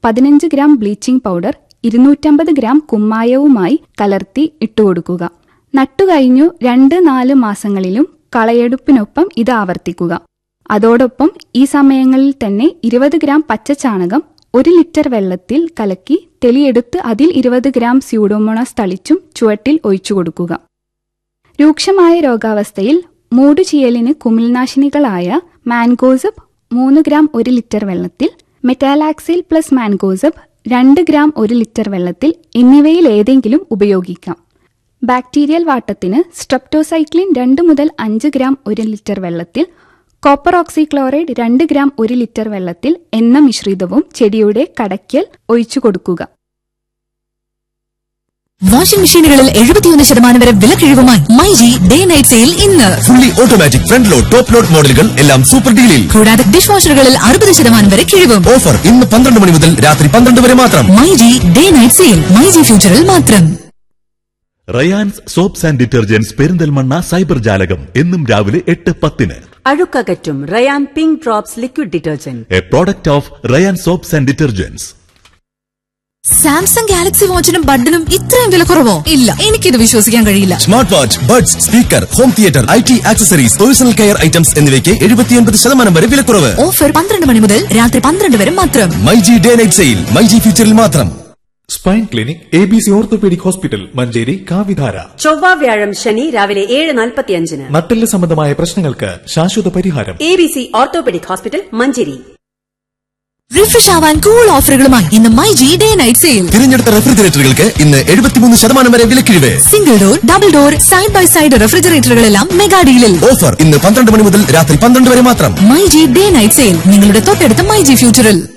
പതിനഞ്ച് gram bleaching powder ഇരുന്നൂറ്റമ്പത് gram കുമ്മായവുമായി കലർത്തി ഇട്ടുകൊടുക്കുക നട്ടുകഴിഞ്ഞു രണ്ട് നാല് മാസങ്ങളിലും കളയെടുപ്പിനൊപ്പം ഇത് ആവർത്തിക്കുക അതോടൊപ്പം ഈ സമയങ്ങളിൽ തന്നെ ഇരുപത് ഗ്രാം പച്ചച്ചാണകം ഒരു ലിറ്റർ വെള്ളത്തിൽ കലക്കി തെളിയെടുത്ത് അതിൽ ഇരുപത് ഗ്രാം സ്യൂഡോമോണാസ് തളിച്ചും ചുവട്ടിൽ ഒഴിച്ചു കൊടുക്കുക രൂക്ഷമായ രോഗാവസ്ഥയിൽ മൂടുചീയലിന് കുമിൾനാശിനികളായ മാൻഗോസബ് മൂന്ന് ഗ്രാം ഒരു ലിറ്റർ വെള്ളത്തിൽ മെറ്റാലാക്സിൽ പ്ലസ് മാൻഗോസബ് രണ്ട് ഗ്രാം ഒരു ലിറ്റർ വെള്ളത്തിൽ എന്നിവയിൽ ഏതെങ്കിലും ഉപയോഗിക്കാം ബാക്ടീരിയൽ വാട്ടത്തിന് സ്ട്രെപ്റ്റോസൈക്ലിൻ രണ്ട് മുതൽ അഞ്ച് ഗ്രാം ഒരു ലിറ്റർ വെള്ളത്തിൽ കോപ്പർ ഓക്സിക്ലോറൈഡ് രണ്ട് ഗ്രാം ഒരു ലിറ്റർ വെള്ളത്തിൽ എന്ന മിശ്രിതവും ചെടിയുടെ കടയ്ക്കൽ ഒഴിച്ചു കൊടുക്കുക വാഷിംഗ് മെഷീനുകളിൽ എഴുപത്തിയൊന്ന് ശതമാനം വരെ വിലക്കിഴിവുമായി മൈജി ഡേ നൈറ്റ് സെയിൽ ഇന്ന് fully automatic front load top load മോഡലുകൾ എല്ലാം സൂപ്പർ ഡീലിൽ കൂടാതെ ഡിഷ് വാഷറുകളിൽ അറുപത് ശതമാനം വരെ കിഴിവും ഓഫർ ഇന്ന് പന്ത്രണ്ട് മണി മുതൽ രാത്രി പന്ത്രണ്ട് വരെ മാത്രം myG day night sale myG ഫ്യൂച്ചറിൽ മാത്രം Rayans soaps and detergents Perinthalmanna cyber ജാലകം എന്നും രാവിലെ എട്ട് പത്തിന് അഴുക്കകറ്റും Rayan pink drops liquid detergent a product of Rayans soaps and detergents Samsung Galaxy വാച്ചിനും ബഡിനും ഇത്രയും വില കുറവോ ഇല്ല എനിക്കിത് വിശ്വസിക്കാൻ കഴിയില്ല smart watch buds speaker home theatre I T accessories personal care items എന്നിവയ്ക്ക് എഴുപത്തിയൊൻപത് ശതമാനം വരെ വിലക്കുറവ് ഓഫർ പന്ത്രണ്ട് മണി മുതൽ രാത്രി പന്ത്രണ്ട് വരെ മാത്രം myG day night sale myG ഫ്യൂച്ചറിൽ മാത്രം spine clinic A B C orthopaedic hospital Manjeri കാവിധാര ചൊവ്വ വ്യാഴം ശനി രാവിലെ ഏഴ് നാൽപ്പത്തിയഞ്ചിന് നട്ടെല്ല് സംബന്ധമായ പ്രശ്നങ്ങൾക്ക് ശാശ്വത പരിഹാരം A B C orthopaedic hospital Manjeri refresh ആവാൻ കൂൾ ഓഫറുകളുമായി ഇന്ന് മൈജി ഡേ നൈറ്റ് സെയിൽ തിരഞ്ഞെടുത്ത റെഫ്രിജറേറ്ററുകൾക്ക് ഇന്ന് എഴുപത്തിമൂന്ന് ശതമാനം വരെ വിലക്കിഴിവ് single door double door side by side റെഫ്രിജറേറ്ററുകളെല്ലാം മെഗാ ഡീലിൽ ഓഫർ ഇന്ന് പന്ത്രണ്ട് മണി മുതൽ രാത്രി പന്ത്രണ്ട് വരെ മാത്രം മൈജി ഡേ നൈറ്റ് സെയിൽ നിങ്ങളുടെ തൊട്ടടുത്ത മൈജി ഫ്യൂച്ചറിൽ